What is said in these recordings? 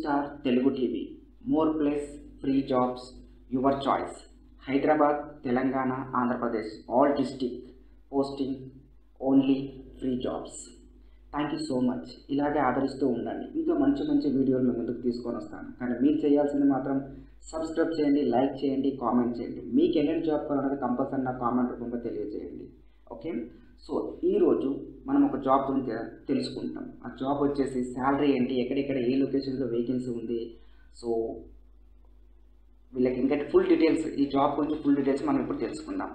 star Telugu TV more plus free jobs your choice Hyderabad Telangana Andhra Pradesh all district posting only free jobs thank you so much ఇలాగే ఆదరిస్తూ ఉండండి ఇంకా మంచి మంచి వీడియోలు మీ ముందుకు తీసుకొని వస్తాను కానీ మీరు చేయాల్సింది మాత్రం సబ్స్క్రైబ్ చేయండి లైక్ చేయండి కామెంట్ చేయండి మీకు ఎలాంటి జాబ్ కావాలన్నది కంపల్సరీ నా కామెంట్ రూపంలో తెలియజేయండి ఓకే సో ఈరోజు మనం ఒక జాబ్ గురించి తెలుసుకుంటాం ఆ జాబ్ వచ్చేసి శాలరీ ఏంటి ఎక్కడెక్కడ ఏ లొకేషన్లో వేకెన్సీ ఉంది సో వీళ్ళకి ఇంకా ఫుల్ డీటెయిల్స్ ఈ జాబ్ గురించి ఫుల్ డీటెయిల్స్ మనం ఇప్పుడు తెలుసుకుందాం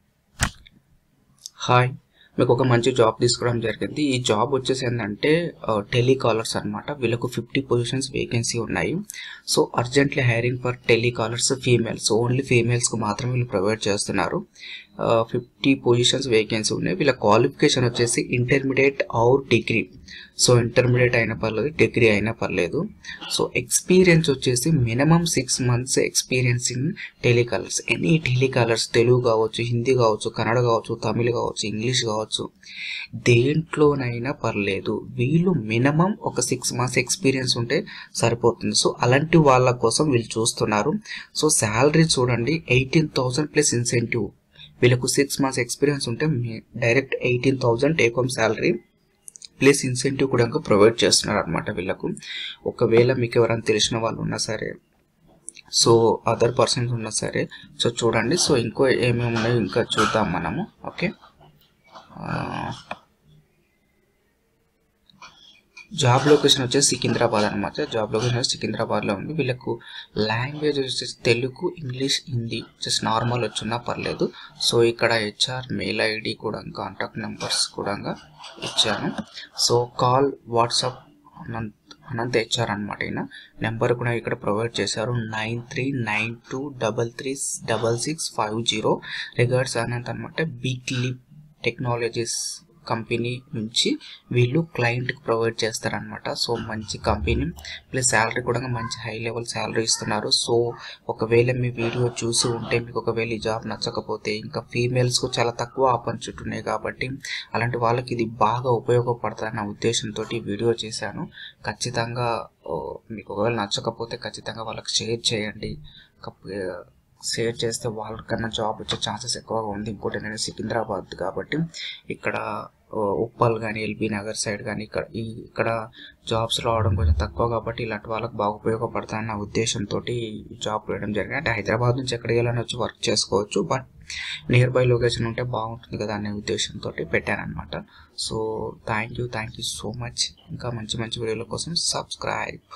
హాయ్ మీకు ఒక మంచి జాబ్ తీసుకోవడం జరిగింది ఈ జాబ్ వచ్చేసి ఏంటంటే టెలికాలర్స్ అనమాట వీళ్ళకు ఫిఫ్టీ పొజిషన్స్ వేకెన్సీ ఉన్నాయి so urgently hiring for telecallers females only ఫీమేల్స్కి మాత్రమే వీళ్ళు ప్రొవైడ్ చేస్తున్నారు ఫిఫ్టీ పొజిషన్స్ వేకెన్సీ ఉన్నాయి వీళ్ళ క్వాలిఫికేషన్ వచ్చేసి intermediate or degree so intermediate అయినా పర్లేదు డిగ్రీ అయినా పర్లేదు సో ఎక్స్పీరియన్స్ వచ్చేసి minimum six months experience in telecallers any telecallers Telugu కావచ్చు హిందీ కావచ్చు కన్నడ కావచ్చు తమిళ్ కావచ్చు ఇంగ్లీష్ కావచ్చు దేంట్లోనైనా పర్లేదు వీళ్ళు మినిమం ఒక సిక్స్ మంత్స్ ఎక్స్పీరియన్స్ ఉంటే సరిపోతుంది సో అలాంటి వాళ్ళ కోసం వీళ్ళు చూస్తున్నారు సో శాలరీ చూడండి ఎయిటీన్ థౌసండ్ ప్లస్ ఇన్సెంటివ్ వీళ్ళకు సిక్స్ మంత్స్ ఎక్స్పీరియన్స్ ఉంటే direct eighteen thousand take home salary plus incentive కూడా ప్రొవైడ్ చేస్తున్నారు అనమాట వీళ్ళకు ఒకవేళ మీకు ఎవరైనా తెలిసిన వాళ్ళు ఉన్నా సరే సో అదర్ పర్సన్స్ ఉన్నా సరే సో చూడండి సో ఇంకో ఏమేమి ఉన్నాయో ఇంకా చూద్దాం మనము ఓకే జాబ్ లొకేషన్ వచ్చేసి సికింద్రాబాద్ అనమాట జాబ్ లొకేషన్ వచ్చి సికింద్రాబాద్లో ఉంది వీళ్ళకు లాంగ్వేజ్ వచ్చేసి Telugu English Hindi just normal వచ్చినా పర్లేదు సో ఇక్కడ హెచ్ఆర్ మెయిల్ ఐడి కూడా కాంటాక్ట్ నెంబర్స్ కూడా ఇచ్చాను so call WhatsApp Anant Anant HR అనమాట ఈయన నెంబర్ కూడా ఇక్కడ ప్రొవైడ్ చేశారు nine three nine two double three double six five zero regards Anant అనమాట బిగ్ లిప్ టెక్నాలజీస్ కంపెనీ నుంచి వీళ్ళు క్లయింట్కి ప్రొవైడ్ చేస్తారనమాట సో మంచి కంపెనీ ప్లస్ శాలరీ కూడా మంచి హై లెవెల్ శాలరీ ఇస్తున్నారు సో ఒకవేళ మీ వీడియో చూసి ఉంటే మీకు ఒకవేళ ఈ జాబ్ నచ్చకపోతే ఇంకా ఫీమేల్స్కు చాలా తక్కువ ఆపర్చునిటీ ఉన్నాయి కాబట్టి అలాంటి వాళ్ళకి ఇది బాగా ఉపయోగపడుతుందన్న ఉద్దేశంతో వీడియో చేశాను ఖచ్చితంగా మీకు ఒకవేళ నచ్చకపోతే ఖచ్చితంగా వాళ్ళకి షేర్ చేయండి షేర్ చేస్తే వాళ్ళకన్నా జాబ్ వచ్చే ఛాన్సెస్ ఎక్కువగా ఉంది ఇంకోటి ఏంటంటే సికింద్రాబాద్ కాబట్టి ఇక్కడ ఉప్పల్ కానీ ఎల్బీ నగర్ సైడ్ కానీ ఇక్కడ ఈ ఇక్కడ జాబ్స్ రావడం కొంచెం తక్కువ కాబట్టి ఇలాంటి వాళ్ళకి బాగా ఉపయోగపడతాయన్న ఉద్దేశంతో జాబ్ వేయడం జరిగింది అంటే హైదరాబాద్ నుంచి ఎక్కడికి వెళ్ళని వచ్చి వర్క్ చేసుకోవచ్చు బట్ నియర్ బై లొకేషన్ ఉంటే బాగుంటుంది కదా అనే ఉద్దేశంతో పెట్టానమాట so thank you thank you so much ఇంకా మంచి మంచి వీడియోల కోసం సబ్స్క్రైబ్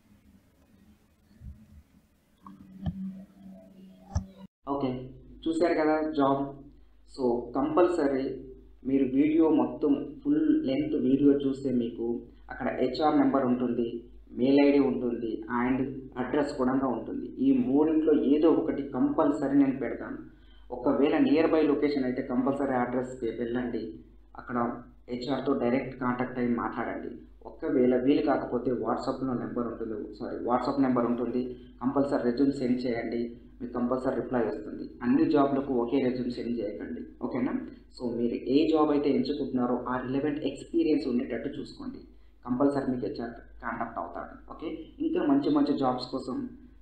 ఓకే చూశారు కదా జాబ్ సో కంపల్సరీ మీరు వీడియో మొత్తం ఫుల్ లెంత్ వీడియో చూస్తే మీకు అక్కడ హెచ్ఆర్ నెంబర్ ఉంటుంది మెయిల్ ఐడి ఉంటుంది అండ్ అడ్రస్ కూడా ఉంటుంది ఈ మూడింట్లో ఏదో ఒకటి కంపల్సరీ నేను పెడతాను ఒకవేళ నియర్ బై లొకేషన్ అయితే కంపల్సరీ అడ్రస్కి వెళ్ళండి అక్కడ హెచ్ఆర్తో డైరెక్ట్ కాంటాక్ట్ అయ్యి మాట్లాడండి ఒకవేళ వీలు కాకపోతే వాట్సాప్లో నెంబర్ ఉంటుంది సారీ వాట్సాప్ నెంబర్ ఉంటుంది కంపల్సరీ రెజ్యూమ్ సెండ్ చేయండి మీకు కంపల్సరీ రిప్లై వస్తుంది అన్ని జాబ్లకు ఒకే రెజ్యూమ్ సెండ్ చేయకండి ఓకేనా సో మీరు ఏ జాబ్ అయితే ఎంచుకుంటున్నారో ఆ రిలవెంట్ ఎక్స్పీరియన్స్ ఉండేటట్టు చూసుకోండి కంపల్సరీ మీకు హెచ్ఆర్ కాంటాక్ట్ అవుతాడు ఓకే ఇంకా మంచి మంచి జాబ్స్ కోసం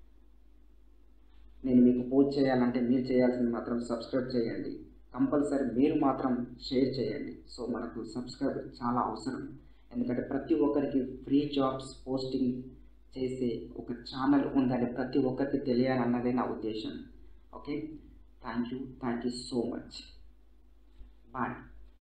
నేను మీకు పోస్ట్ చేయాలంటే మీరు చేయాల్సింది మాత్రం సబ్స్క్రైబ్ చేయండి కంపల్సరీ మీరు మాత్రం షేర్ చేయండి సో మనకు సబ్స్క్రైబ్ చాలా అవసరం ఎందుకంటే ప్రతి ఒక్కరికి ఫ్రీ జాబ్స్ పోస్టింగ్ చేసే ఒక ఛానల్ ఉందని ప్రతి ఒక్కరికి తెలియాలన్నదే నా ఉద్దేశం okay thank you thank you so much bye